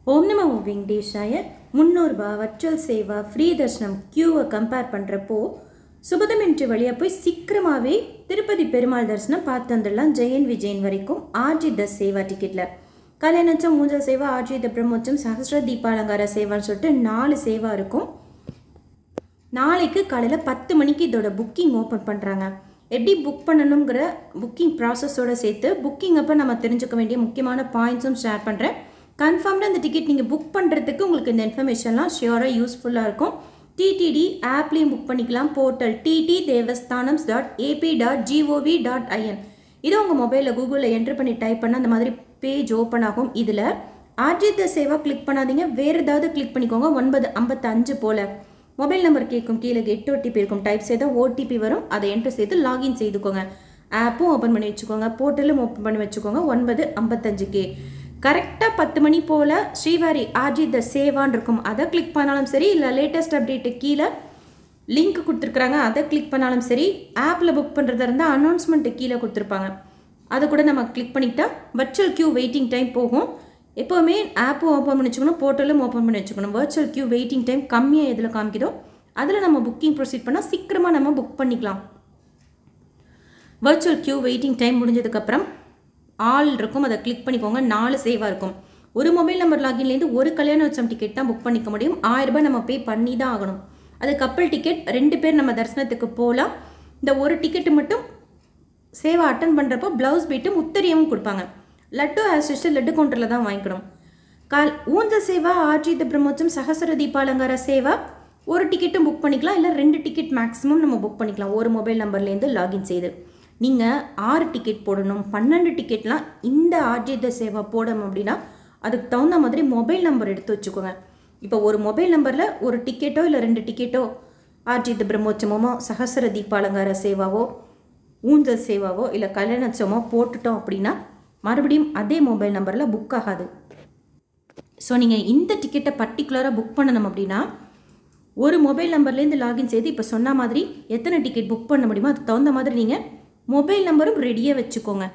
ஓம் நம வெங்கடேஷாய முந்நூறுபா வர்ச்சுவல் சேவா ஃப்ரீ தர்ஷனம் க்யூவை கம்பேர் பண்ணுறப்போ சுபதமின்றி வழியாக போய் சீக்கிரமாகவே திருப்பதி பெருமாள் தரிசனம் பார்த்து வந்துடலாம் ஜெயன் விஜயன் வரைக்கும் ஆர்ஜி த சேவா டிக்கெட்டில் கல்யாணச்சம் மூஞ்சல் சேவா ஆர்ஜி த பிரம்மோச்சம் சஹஸ்ர தீபாலங்கார சேவான்னு சொல்லிட்டு நாலு சேவா இருக்கும் நாளைக்கு காலையில் பத்து மணிக்கு இதோட புக்கிங் ஓப்பன் பண்ணுறாங்க எப்படி புக் பண்ணணுங்கிற புக்கிங் ப்ராசஸோட சேர்த்து புக்கிங் அப்போ நம்ம தெரிஞ்சுக்க வேண்டிய முக்கியமான பாயிண்ட்ஸும் ஷேர் பண்ணுறேன் கன்ஃபார்ம்டாக இந்த டிக்கெட் நீங்கள் புக் பண்ணுறதுக்கு உங்களுக்கு இந்த இன்ஃபர்மேஷன்லாம் ஷியோராக யூஸ்ஃபுல்லாக இருக்கும் டிடிடி ஆப்லேயும் புக் பண்ணிக்கலாம் portal TT Devasthanams dot AP dot gov dot in இதை உங்கள் மொபைலில் கூகுளில் என்ட்ரு பண்ணி டைப் பண்ணால் அந்த மாதிரி பேஜ் ஓப்பன் ஆகும் இதில் ஆர்ஜித சேவா கிளிக் பண்ணாதீங்க வேறு ஏதாவது கிளிக் பண்ணிக்கோங்க ஒன்பது ஐம்பத்தஞ்சு போல் மொபைல் நம்பர் கேட்கும் கீழே எட்டு ஓடிபி இருக்கும் டைப் செய்தால் ஓடிபி வரும் அதை என்ட்ரு செய்து லாகின் செய்துக்கோங்க ஆப்பும் ஓப்பன் பண்ணி வச்சுக்கோங்க போர்ட்டலும் ஓப்பன் பண்ணி வச்சுக்கோங்க ஒன்பது ஐம்பத்தஞ்சு கே கரெக்டாக பத்து மணி போல் ஸ்ரீவாரி ஆர்ஜி த சேவான் இருக்கும் அதை கிளிக் பண்ணாலும் சரி இல்லை லேட்டஸ்ட் அப்டேட்டு கீழே லிங்க் கொடுத்துருக்குறாங்க அதை கிளிக் பண்ணாலும் சரி ஆப்பில் புக் பண்ணுறதா இருந்தால் அனௌன்ஸ்மெண்ட்டு கீழே கொடுத்துருப்பாங்க அதை கூட நம்ம கிளிக் பண்ணிக்கிட்டா வர்ச்சுவல் கியூ வெயிட்டிங் டைம் போகும் எப்போவுமே ஆப்பும் ஓப்பன் பண்ணி வச்சுக்கணும் போர்ட்டலும் ஓப்பன் பண்ணி வச்சுக்கணும் வர்ச்சுவல் கியூ வெயிட்டிங் டைம் கம்மியாக எதில் காமிக்குதோ அதில் நம்ம புக்கிங் ப்ரொசீட் பண்ணால் சீக்கிரமாக நம்ம புக் பண்ணிக்கலாம் வர்ச்சுவல் கியூ வெயிட்டிங் டைம் முடிஞ்சதுக்கப்புறம் ஆல் இருக்கும் அதை கிளிக் பண்ணிக்கோங்க நாலு சேவாக இருக்கும் ஒரு மொபைல் நம்பர் லாகின்லேருந்து ஒரு கல்யாண உச்சம் டிக்கெட் தான் புக் பண்ணிக்க முடியும் ஆயிரம் ரூபாய் நம்ம பே பண்ணி தான் ஆகணும் அது கப்பல் டிக்கெட் ரெண்டு பேர் நம்ம தரிசனத்துக்கு போகலாம் இந்த ஒரு டிக்கெட்டு மட்டும் சேவா அட்டன் பண்ணுறப்போ ப்ளவுஸ் பீட்டும் உத்தரியமும் கொடுப்பாங்க லட்டு ஆஸ் லட்டு கவுண்டரில் தான் வாங்கிக்கணும் கால் ஊஞ்சல் சேவா ஆர்ஜித பிரம்மோச்சம் சகசர தீபாலங்கார சேவா ஒரு டிக்கெட்டும் புக் பண்ணிக்கலாம் இல்லை ரெண்டு டிக்கெட் மேக்ஸிமம் நம்ம புக் பண்ணிக்கலாம் ஒரு மொபைல் நம்பர்லேருந்து லாகின் செய்து நீங்கள் ஆறு டிக்கெட் போடணும் பன்னெண்டு டிக்கெட்லாம் இந்த ஆர்ஜித சேவா போடணும் அப்படின்னா அதுக்கு தகுந்த மாதிரி மொபைல் நம்பர் எடுத்து வச்சுக்கோங்க இப்போ ஒரு மொபைல் நம்பரில் ஒரு டிக்கெட்டோ இல்லை ரெண்டு டிக்கெட்டோ ஆர்ஜித பிரம்மோச்சமோ சகசர தீபாலங்கார சேவாவோ ஊஞ்சல் சேவாவோ இல்லை கல்யாணச்சமோ போட்டுட்டோம் அப்படின்னா மறுபடியும் அதே மொபைல் நம்பரில் புக் ஆகாது ஸோ நீங்கள் இந்த டிக்கெட்டை பர்டிகுலராக புக் பண்ணணும் அப்படின்னா ஒரு மொபைல் நம்பர்லேருந்து லாகின் செய்து இப்போ சொன்ன மாதிரி எத்தனை டிக்கெட் புக் பண்ண முடியுமோ அதுக்கு தகுந்த மாதிரி நீங்கள் மொபைல் நம்பரும் ரெடியாக வச்சுக்கோங்க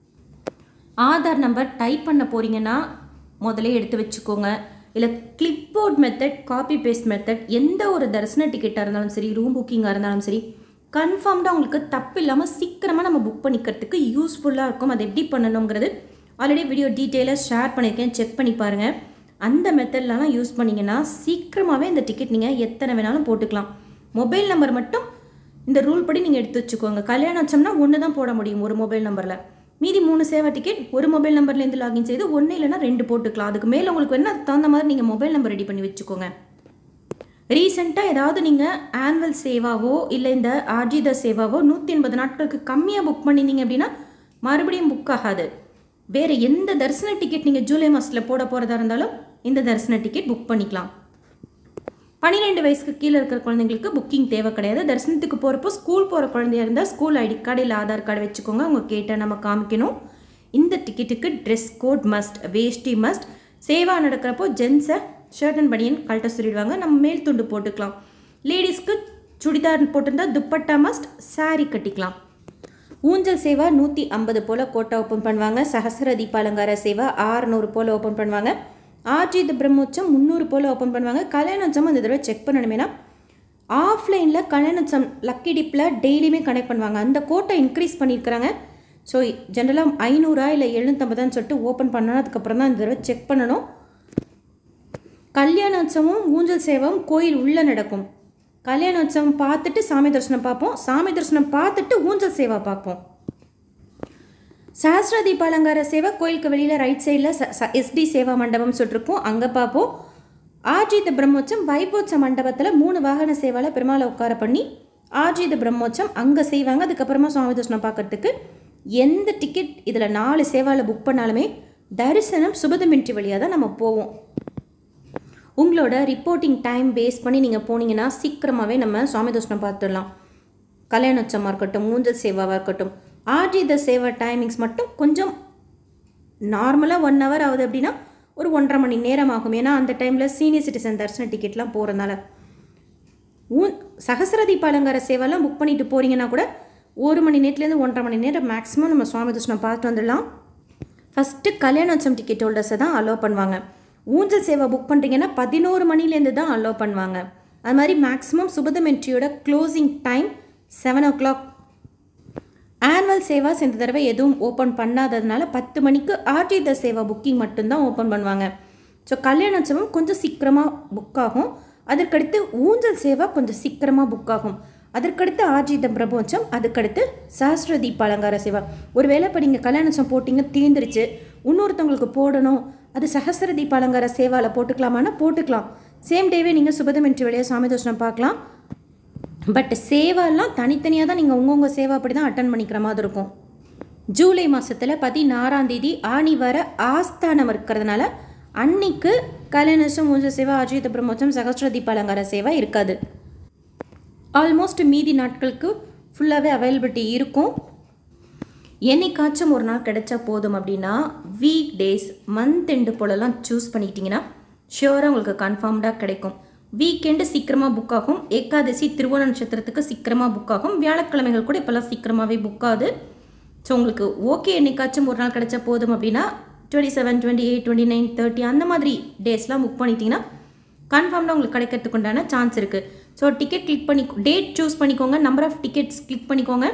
ஆதார் நம்பர் டைப் பண்ண போகிறீங்கன்னா முதலே எடுத்து வச்சுக்கோங்க இல்லை clipboard method copy paste method எந்த ஒரு தரிசன டிக்கெட்டாக இருந்தாலும் சரி ரூம் புக்கிங்காக இருந்தாலும் சரி கன்ஃபார்ம்டாக உங்களுக்கு தப்பு இல்லாமல் சீக்கிரமாக நம்ம புக் பண்ணிக்கிறதுக்கு யூஸ்ஃபுல்லாக இருக்கும் அதை எப்படி பண்ணணுங்கிறது ஆல்ரெடி வீடியோ டீட்டெயிலாக ஷேர் பண்ணியிருக்கேன் செக் பண்ணி பாருங்கள் அந்த மெத்தட்லலாம் யூஸ் பண்ணிங்கன்னா சீக்கிரமாகவே இந்த டிக்கெட் நீங்கள் எத்தனை வேணாலும் போட்டுக்கலாம் மொபைல் நம்பர் மட்டும் இந்த ரூல் படி நீங்கள் எடுத்து வச்சுக்கோங்க கல்யாணம் வச்சோம்னா ஒன்று தான் போட முடியும் ஒரு மொபைல் நம்பரில் மீதி மூணு சேவா டிக்கெட் ஒரு மொபைல் நம்பர்லேருந்து லாகின் செய்து ஒன்று இல்லைன்னா ரெண்டு போட்டுக்கலாம் அதுக்கு மேலே உங்களுக்கு என்ன அதுக்கு தகுந்த மாதிரி நீங்கள் மொபைல் நம்பர் ரெடி பண்ணி வச்சுக்கோங்க ரீசெண்டாக ஏதாவது நீங்கள் ஆனுவல் சேவாவோ இல்லை இந்த ஆர்ஜித சேவாவோ நூற்றி எண்பது நாட்களுக்கு கம்மியாக புக் பண்ணியிருந்தீங்க அப்படின்னா மறுபடியும் புக் ஆகாது வேறு எந்த தரிசன டிக்கெட் நீங்கள் ஜூலை மாதத்தில் போட போகிறதா இருந்தாலும் இந்த தரிசன டிக்கெட் புக் பண்ணிக்கலாம் பன்னிரெண்டு வயசுக்கு கீழே இருக்கிற குழந்தைங்களுக்கு புக்கிங் தேவை கிடையாது தரிசனத்துக்கு போகிறப்போ ஸ்கூல் போகிற குழந்தையா இருந்தால் ஸ்கூல் ஐடி கார்டு இல்லை ஆதார் கார்டு வச்சுக்கோங்க அவங்க கேட்டால் நம்ம காமிக்கணும் இந்த டிக்கெட்டுக்கு dress code must veshti must seva நடக்கிறப்போ ஜென்ஸை ஷர்ட் அண்ட் பனியன் கழட்ட சொல்லிடுவாங்க நம்ம மேல் துண்டு போட்டுக்கலாம் லேடிஸ்க்கு சுடிதார் போட்டிருந்தா துப்பட்டா மஸ்ட் சாரீ கட்டிக்கலாம் ஊஞ்சல் சேவா நூற்றி ஐம்பது போல் கோட்டை ஓப்பன் பண்ணுவாங்க சஹசர தீபாலங்கார சேவா ஆறுநூறு போல் ஓப்பன் பண்ணுவாங்க ஆர்ஜித் பிரம்மோச்சம் முந்நூறு போல் ஓப்பன் பண்ணுவாங்க கல்யாணோச்சம் அந்த தடவை செக் பண்ணணுமேனா ஆஃப்லைனில் கல்யாணோச்சம் லக்கி டிப்பில் டெய்லியுமே கனெக்ட் பண்ணுவாங்க அந்த கோட்டை இன்க்ரீஸ் பண்ணியிருக்கிறாங்க ஸோ ஜென்ரலாக ஐநூறா இல்லை எழுநூற்றம்பதான்னு சொல்லிட்டு ஓப்பன் பண்ணதுக்கப்புறம் தான் இந்த தடவை செக் பண்ணணும் கல்யாணோற்சவம் ஊஞ்சல் சேவம் கோயில் உள்ளே நடக்கும் கல்யாணோற்சவம் பார்த்துட்டு சாமி தரிசனம் பார்ப்போம் சாமி தரிசனம் பார்த்துட்டு ஊஞ்சல் சேவா பார்ப்போம் சஹஸ்ர தீபாலங்கார சேவை கோயிலுக்கு வெளியில் ரைட் சைடில் எஸ்டி சேவா மண்டபம் சொல்லிருக்கோம் அங்கே பார்ப்போம் ஆர்ஜித பிரம்மோச்சம் வைபோச்ச மண்டபத்தில் மூணு வாகன சேவாவில் பெருமாளை உட்கார பண்ணி ஆர்ஜித பிரம்மோச்சம் அங்கே செய்வாங்க அதுக்கப்புறமா சுவாமி தரிசனம் பார்க்கறதுக்கு எந்த டிக்கெட் இதில் நாலு சேவாவில் புக் பண்ணாலுமே தரிசனம் சுபதமின்றி வழியாக தான் நம்ம போவோம் உங்களோட ரிப்போர்ட்டிங் டைம் பேஸ் பண்ணி நீங்கள் போனீங்கன்னா சீக்கிரமாகவே நம்ம சுவாமி தரிசனம் பார்த்துடலாம் கல்யாணோச்சமாக இருக்கட்டும் ஊஞ்சல் சேவாவாக இருக்கட்டும் ஆர்ஜித சேவா டைமிங்ஸ் மட்டும் கொஞ்சம் நார்மலாக ஒன் ஹவர் ஆகுது அப்படின்னா ஒரு ஒன்றரை மணி நேரம் ஆகும் ஏன்னா அந்த டைமில் சீனியர் சிட்டிசன் தரிசன டிக்கெட்லாம் போகிறதுனால ஊ சகசர தீபாலங்கார சேவாலாம் புக் பண்ணிட்டு போகிறீங்கன்னா கூட ஒரு மணி நேரத்துலேருந்து ஒன்றரை மணி நேரம் மேக்ஸிமம் நம்ம சுவாமி தரிசனம் பார்த்துட்டு வந்துடலாம் ஃபஸ்ட்டு கல்யாணோச்சம் டிக்கெட் ஹோல்டர்ஸை தான் அலோவ் பண்ணுவாங்க ஊஞ்சல் சேவை புக் பண்ணுறீங்கன்னா பதினோரு மணிலேருந்து தான் அலோவ் பண்ணுவாங்க அது மாதிரி மேக்ஸிமம் சுபதம் என்ட்ரியோட closing time seven o'clock annual sevas இந்த தடவை எதுவும் ஓப்பன் பண்ணாததுனால பத்து மணிக்கு ஆர்ஜித சேவா புக்கிங் மட்டும்தான் ஓப்பன் பண்ணுவாங்க ஸோ கல்யாணோற்சவம் கொஞ்சம் சீக்கிரமாக புக் ஆகும் அதற்கடுத்து ஊஞ்சல் சேவா கொஞ்சம் சீக்கிரமாக புக் ஆகும் அதற்கடுத்து ஆர்ஜித பிரபோச்சம் அதுக்கடுத்து சாஸ்திர தீப அலங்கார சேவா ஒருவேளை இப்போ நீங்கள் கல்யாணோற்சவம் போட்டிங்க தீர்ந்துருச்சு இன்னொருத்தவங்களுக்கு போடணும் அது சஹஸ்ர தீப அலங்கார சேவாவில் போட்டுக்கலாமான்னா போட்டுக்கலாம் சேம் டேவே நீங்கள் சுபதம் என்ட்ரி வழியாக சாமி தோஷனம் பார்க்கலாம் பட் சேவாலாம் தனித்தனியாக தான் நீங்கள் உங்கவுங்க சேவா அப்படி தான் அட்டன் பண்ணிக்கிற மாதிரி இருக்கும் ஜூலை மாதத்தில் பதினாறாம் தேதி ஆணி வர ஆஸ்தானம் இருக்கிறதுனால அன்னைக்கு கல்யாணம் ஊஞ்ச சேவா அஜித பிரம்மோச்சம் சகஸ்ர தீப அலங்கார சேவா இருக்காது ஆல்மோஸ்ட் மீதி நாட்களுக்கு ஃபுல்லாகவே அவைலபிலிட்டி இருக்கும் என்னைக்காச்சும் ஒரு நாள் கிடைச்சா போதும் அப்படின்னா வீக் டேஸ் மந்த் எண்டு போலலாம் சூஸ் பண்ணிக்கிட்டிங்கன்னா ஷியோராக உங்களுக்கு கன்ஃபார்ம்டாக கிடைக்கும் வீக்கெண்டு சீக்கிரமாக புக் ஆகும் ஏகாதசி திருவோண நட்சத்திரத்துக்கு சீக்கிரமாக புக் ஆகும் வியாழக்கிழமைகள் கூட இப்போல்லாம் சீக்கிரமாகவே புக் ஆகுது ஸோ உங்களுக்கு ஓகே என்னைக்காச்சும் ஒரு நாள் கிடைச்சா போதும் அப்படின்னா twenty seven twenty eight twenty nine thirty அந்த மாதிரி டேஸ்லாம் புக் பண்ணிட்டீங்கன்னா கன்ஃபார்ம்டாக உங்களுக்கு கிடைக்கிறதுக்கு உண்டான சான்ஸ் இருக்குது ஸோ டிக்கெட் கிளிக் பண்ணி டேட் சூஸ் பண்ணிக்கோங்க நம்பர் ஆஃப் டிக்கெட்ஸ் கிளிக் பண்ணிக்கோங்க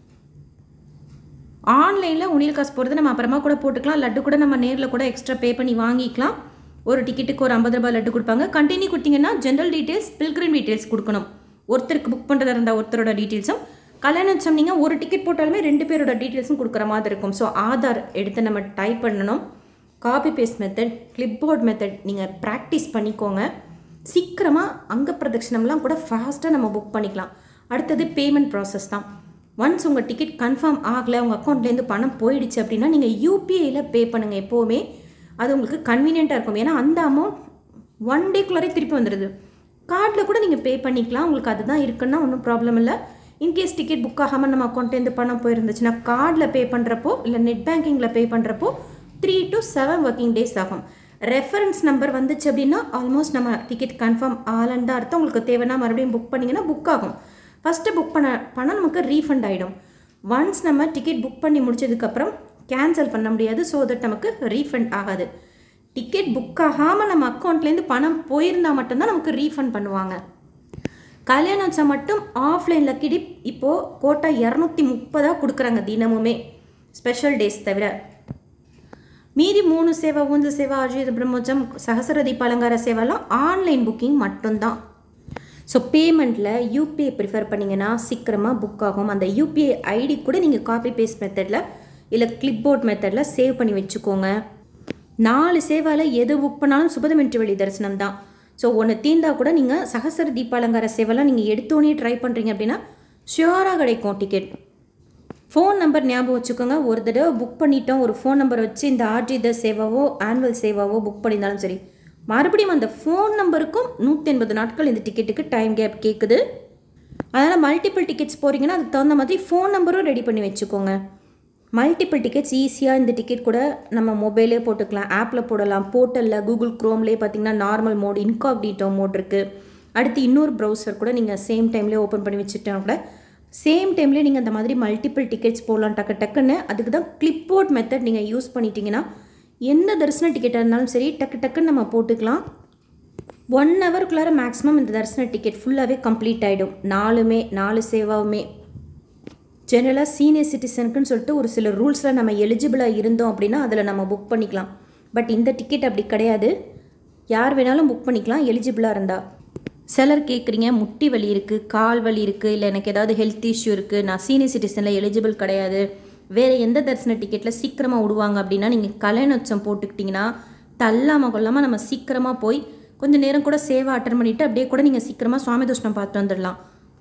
ஆன்லைனில் உணியல் காசு போகிறது நம்ம அப்புறமா கூட போட்டுக்கலாம் லட்டு கூட நம்ம நேரில் கூட எக்ஸ்ட்ரா பே பண்ணி வாங்கிக்கலாம் ஒரு டிக்கெட்டுக்கு ஒரு ஐம்பது ரூபாய் லட்டு கொடுப்பாங்க கண்டினியூ கொடுத்தீங்கன்னா ஜென்ரல் டீட்டெயில்ஸ் பில்கிரிம் டீட்டெயில்ஸ் கொடுக்கணும் ஒருத்தருக்கு புக் பண்ணுறதா இருந்தால் ஒருத்தரோட டீட்டெயில்ஸும் கல்யாணம் சொன்னீங்க ஒரு டிக்கெட் போட்டாலுமே ரெண்டு பேரோட டீட்டெயில்ஸும் கொடுக்குற மாதிரி இருக்கும் ஸோ ஆதார் எடுத்து நம்ம டைப் பண்ணணும் copy paste method clipboard method நீங்கள் ப்ராக்டிஸ் பண்ணிக்கோங்க சீக்கிரமாக அங்க பிரதட்சணம்லாம் கூட ஃபாஸ்ட்டாக நம்ம புக் பண்ணிக்கலாம் அடுத்தது பேமெண்ட் ப்ராசஸ் தான் ஒன்ஸ் உங்கள் டிக்கெட் கன்ஃபார்ம் ஆகலை உங்கள் அக்கௌண்ட்லேருந்து பணம் போயிடுச்சு அப்படின்னா நீங்கள் யூபிஐயில் பே பண்ணுங்கள் எப்போவுமே அது உங்களுக்கு கன்வீனியண்ட்டாக இருக்கும் ஏன்னா அந்த அமௌண்ட் ஒன் டேக்குள்ளாரே திருப்பி வந்துடுது கார்டில் கூட நீங்கள் பே பண்ணிக்கலாம் உங்களுக்கு அதுதான் இருக்குன்னா ஒன்றும் ப்ராப்ளம் இல்லை இன்கேஸ் டிக்கெட் புக் ஆகாமல் நம்ம அக்கௌண்ட்லேருந்து பணம் போயிருந்துச்சுன்னா கார்டில் பே பண்ணுறப்போ இல்லை நெட் பேங்கிங்கில் பே பண்ணுறப்போ three to seven working days ஆகும் ரெஃபரன்ஸ் நம்பர் வந்துச்சு அப்படின்னா ஆல்மோஸ்ட் நம்ம டிக்கெட் கன்ஃபார்ம் ஆகலன்னு தான் அர்த்தம் உங்களுக்கு தேவைன்னா மறுபடியும் புக் பண்ணிங்கன்னா புக் ஆகும் ஃபஸ்ட்டு புக் பண்ண பணம் நமக்கு ரீஃபண்ட் ஆகிடும் ஒன்ஸ் நம்ம டிக்கெட் புக் பண்ணி முடிச்சதுக்கப்புறம் கேன்சல் பண்ண முடியாது ஸோ தட் நமக்கு ரீஃபண்ட் ஆகாது டிக்கெட் புக் ஆகாமல் நம்ம அக்கௌண்ட்லேருந்து பணம் போயிருந்தால் மட்டும்தான் நமக்கு ரீஃபண்ட் பண்ணுவாங்க கல்யாணம் மட்டும் ஆஃப்லைனில் கிடிப் இப்போது கோட்டா இரநூத்தி முப்பதாக கொடுக்குறாங்க தினமுமே ஸ்பெஷல் டேஸ் தவிர மீதி மூணு சேவா ஊந்து சேவா அஜித் பிரம்மோஜம் சகசர தீப அலங்கார சேவாலாம் ஆன்லைன் புக்கிங் மட்டும்தான் ஸோ பேமெண்ட்டில் யூபிஐ ப்ரிஃபர் பண்ணிங்கன்னா சீக்கிரமாக புக் ஆகும் அந்த யூபிஐ ஐடி கூட நீங்கள் காப்பி பேஸ்ட் மெத்தடில் இல்லை கிளிப்போர்ட் மெத்தடில் சேவ் பண்ணி வச்சுக்கோங்க நாலு சேவாவில் எது புக் பண்ணாலும் சுபதமின்றி வழி தரிசனம் தான் ஸோ ஒன்று தீர்ந்தா கூட நீங்கள் சகசர தீப அலங்கார சேவெல்லாம் நீங்கள் எடுத்தோன்னே ட்ரை பண்ணுறீங்க அப்படின்னா ஷியோராக கிடைக்கும் டிக்கெட் ஃபோன் நம்பர் ஞாபகம் வச்சுக்கோங்க ஒரு தடவை புக் பண்ணிட்டோம் ஒரு ஃபோன் நம்பர் வச்சு இந்த ஆர்ஜித சேவாவோ ஆனுவல் சேவாவோ புக் பண்ணியிருந்தாலும் சரி மறுபடியும் அந்த ஃபோன் நம்பருக்கும் நூற்றி எண்பது நாட்கள் இந்த டிக்கெட்டுக்கு டைம் கேப் கேட்குது அதனால் மல்டிபிள் டிக்கெட்ஸ் போகிறீங்கன்னா அதுக்கு தகுந்த மாதிரி ஃபோன் நம்பரும் ரெடி பண்ணி வச்சுக்கோங்க மல்டிபிள் டிக்கெட்ஸ் ஈஸியாக இந்த டிக்கெட் கூட நம்ம மொபைலே போட்டுக்கலாம் ஆப்பில் போடலாம் போர்ட்டலில் கூகுள் க்ரோம்லேயே பார்த்தீங்கன்னா நார்மல் மோட் இன்காக்டிட்டோ மோட் இருக்குது அடுத்து இன்னொரு ப்ரௌசர் கூட நீங்கள் சேம் டைம்லேயே ஓப்பன் பண்ணி வச்சுட்டா கூட சேம் டைம்லேயே நீங்கள் அந்த மாதிரி மல்டிபிள் டிக்கெட்ஸ் போடலாம் டக்கு டக்குன்னு அதுக்கு தான் கிளிப்போர்ட் மெத்தட் நீங்கள் யூஸ் பண்ணிட்டீங்கன்னா எந்த தரிசன டிக்கெட்டாக இருந்தாலும் சரி டக்கு டக்குன்னு நம்ம போட்டுக்கலாம் ஒன் ஹவருக்குள்ளார மேக்ஸிமம் இந்த தரிசன டிக்கெட் ஃபுல்லாகவே கம்ப்ளீட் ஆகிடும் நாலுமே நாலு சேவாவுமே ஜெனரலாக சீனியர் சிட்டிசனுக்குன்னு சொல்லிட்டு ஒரு சில ரூல்ஸில் நம்ம எலிஜிபிளாக இருந்தோம் அப்படின்னா அதில் நம்ம புக் பண்ணிக்கலாம் பட் இந்த டிக்கெட் அப்படி கிடையாது யார் வேணாலும் புக் பண்ணிக்கலாம் எலிஜிபிளாக இருந்தால் சிலர் கேட்குறீங்க முட்டி வலி இருக்குது கால் வலி இருக்குது இல்லை எனக்கு ஏதாவது ஹெல்த் இஷ்யூ இருக்குது நான் சீனியர் சிட்டிசனில் எலிஜிபிள் கிடையாது வேறு எந்த தரிசன டிக்கெட்டில் சீக்கிரமாக விடுவாங்க அப்படின்னா நீங்கள் கலைநொச்சம் போட்டுக்கிட்டிங்கன்னா தள்ளாமல் கொள்ளாமல் நம்ம சீக்கிரமாக போய் கொஞ்சம் நேரம் கூட சேவை அட்டன் பண்ணிவிட்டு அப்படியே கூட நீங்கள் சீக்கிரமாக சுவாமி தோஷனம் பார்த்துட்டு வந்துடலாம்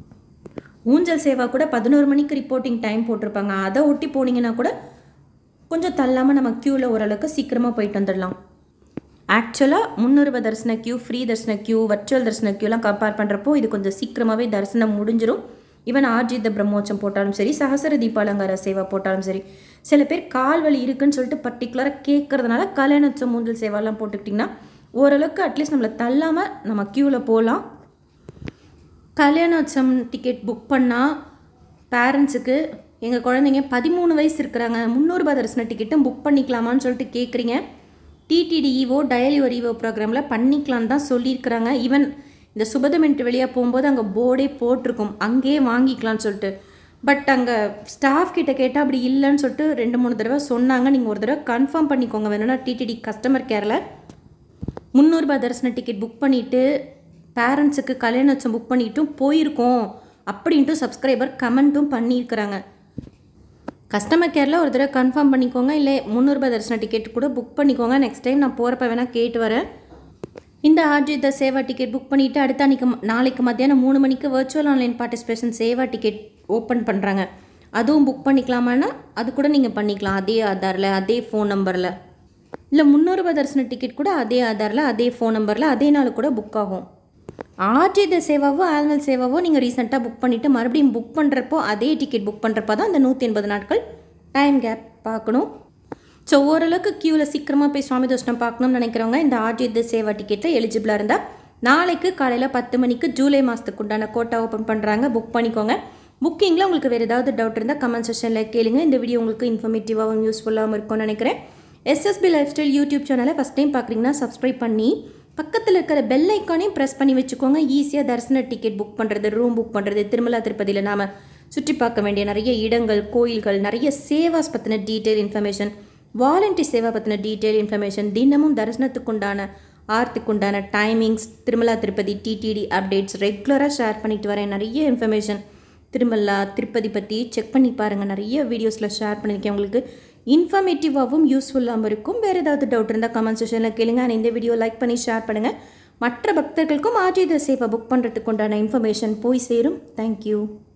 ஊஞ்சல் சேவா கூட பதினோரு மணிக்கு ரிப்போர்ட்டிங் டைம் போட்டிருப்பாங்க அதை ஒட்டி போனீங்கன்னா கூட கொஞ்சம் தள்ளாமல் நம்ம க்யூவில் ஓரளவுக்கு சீக்கிரமாக போயிட்டு வந்துடலாம் ஆக்சுவலாக முன்னூறுப தரிசன க்யூ ஃப்ரீ தரிசன க்யூ வர்ச்சுவல் தரிசன க்யூலாம் கம்பேர் பண்ணுறப்போ இது கொஞ்சம் சீக்கிரமாகவே தரிசனம் முடிஞ்சிடும் ஈவன் ஆர்ஜித பிரம்மோச்சம் போட்டாலும் சரி சகசர தீபாலங்கார சேவா போட்டாலும் சரி சில பேர் கால் வலி இருக்குன்னு சொல்லிட்டு பர்டிகுலராக கேட்கறதுனால கல்யாணோச்சம் மூஞ்சல் சேவாலாம் போட்டுக்கிட்டிங்கன்னா ஓரளவுக்கு அட்லீஸ்ட் நம்மளை தள்ளாமல் நம்ம க்யூவில் போகலாம் கல்யாணோற்சவம் டிக்கெட் புக் பண்ணால் பேரண்ட்ஸுக்கு எங்கள் குழந்தைங்க பதிமூணு வயசு இருக்கிறாங்க முந்நூறுபா தரிசன டிக்கெட்டும் புக் பண்ணிக்கலாமான்னு சொல்லிட்டு கேட்குறீங்க டிடிடிஇஓ டயல் யுவர் இஓ ப்ரோக்ராமில் பண்ணிக்கலான்னு தான் சொல்லியிருக்கிறாங்க ஈவன் இந்த சுபதமெண்ட் வெளியாக போகும்போது அங்கே போர்டே போட்டிருக்கும் அங்கேயே வாங்கிக்கலாம்னு சொல்லிட்டு பட் அங்கே ஸ்டாஃப் கிட்ட கேட்டால் அப்படி இல்லைன்னு சொல்லிட்டு ரெண்டு மூணு தடவை சொன்னாங்க நீங்கள் ஒரு தடவை கன்ஃபார்ம் பண்ணிக்கோங்க வேணும்னா டிடிடி கஸ்டமர் கேரில் முந்நூறுபா தரிசன டிக்கெட் புக் பண்ணிவிட்டு பேரண்ட்ஸுக்கு கல்யாணச்சம் புக் பண்ணிட்டும் போயிருக்கோம் அப்படின்ட்டு சப்ஸ்கிரைபர் கமெண்ட்டும் பண்ணியிருக்கிறாங்க கஸ்டமர் கேரில் ஒரு தடவை கன்ஃபார்ம் பண்ணிக்கோங்க இல்லை முந்நூறுபா தரிசன டிக்கெட் கூட புக் பண்ணிக்கோங்க நெக்ஸ்ட் டைம் நான் போகிறப்ப வேணால் கேட்டு வரேன் இந்த ஆர்ஜித சேவா டிக்கெட் புக் பண்ணிவிட்டு அடுத்த அன்றைக்கி நாளைக்கு மத்தியானம் மூணு மணிக்கு virtual online participation seva ticket open பண்ணுறாங்க அதுவும் புக் பண்ணிக்கலாமான்னா அது கூட நீங்கள் பண்ணிக்கலாம் அதே ஆதாரில் அதே ஃபோன் நம்பரில் இல்லை முந்நூறுபா தரிசன டிக்கெட் கூட அதே ஆதாரில் அதே ஃபோன் நம்பரில் அதே நாள் கூட புக் ஆகும் ஆர்ஜித சேவாவோ ஆனுவல் சேவாவோ நீங்கள் ரீசெண்டாக புக் பண்ணிவிட்டு மறுபடியும் புக் பண்ணுறப்போ அதே டிக்கெட் புக் பண்ணுறப்போ தான் அந்த நூற்றி எண்பது நாட்கள் டைம் கேப் பார்க்கணும் ஸோ ஓரளவுக்கு க்யூவில் சீக்கிரமாக போய் சுவாமி தர்ஷனம் பார்க்கணும்னு நினைக்கிறவங்க இந்த ஆர்ஜித சேவா டிக்கெட்டில் எலிஜிபிளாக இருந்தால் நாளைக்கு காலையில் பத்து மணிக்கு ஜூலை மாதத்துக்கு உண்டான கோட்டா ஓப்பன் பண்ணுறாங்க புக் பண்ணிக்கோங்க புக்கிங்கில் உங்களுக்கு வேறு ஏதாவது டவுட் இருந்தால் கமெண்ட் செஷனில் கேளுங்க இந்த வீடியோ உங்களுக்கு இன்ஃபர்மேட்டிவாகவும் யூஸ்ஃபுல்லாகவும் இருக்கும்னு நினைக்கிறேன் எஸ்எஸ்பி லைஃப் ஸ்டைல் யூடியூப் சேனலை ஃபஸ்ட் டைம் பார்க்குறீங்கன்னா சப்ஸ்கிரைப் பண்ணி பக்கத்தில் இருக்கிற பெல் ஐக்கானையும் ப்ரெஸ் பண்ணி வச்சுக்கோங்க ஈஸியாக தரிசன டிக்கெட் புக் பண்ணுறது ரூம் புக் பண்ணுறது திருமலா திருப்பதியில் நாம் சுற்றி பார்க்க வேண்டிய நிறைய இடங்கள் கோயில்கள் நிறைய சேவாஸ் பற்றின டீட்டெயில் இன்ஃபர்மேஷன் வாலண்டி சேவா பற்றின டீட்டெயில் இன்ஃபர்மேஷன் தினமும் தரிசனத்துக்குண்டான ஆர்த்துக்குண்டான timings Tirumala Tirupati TTD updates ரெகுலராக ஷேர் பண்ணிட்டு வரேன் நிறைய இன்ஃபர்மேஷன் திருமலா திருப்பதி பற்றி செக் பண்ணி பாருங்கள் நிறைய வீடியோஸில் ஷேர் பண்ணியிருக்கேன் உங்களுக்கு இன்ஃபர்மேட்டிவாகவும் யூஸ்ஃபுல்லாகவும் இருக்கும் வேறு ஏதாவது டவுட் இருந்தால் கமெண்ட் செஷனில் கேளுங்க அண்ட் இந்த வீடியோ லைக் பண்ணி ஷேர் பண்ணுங்கள் மற்ற பக்தர்களுக்கும் ஆர்ஜித சேவை புக் பண்ணுறதுக்கு உண்டான இன்ஃபர்மேஷன் போய் சேரும் தேங்க்யூ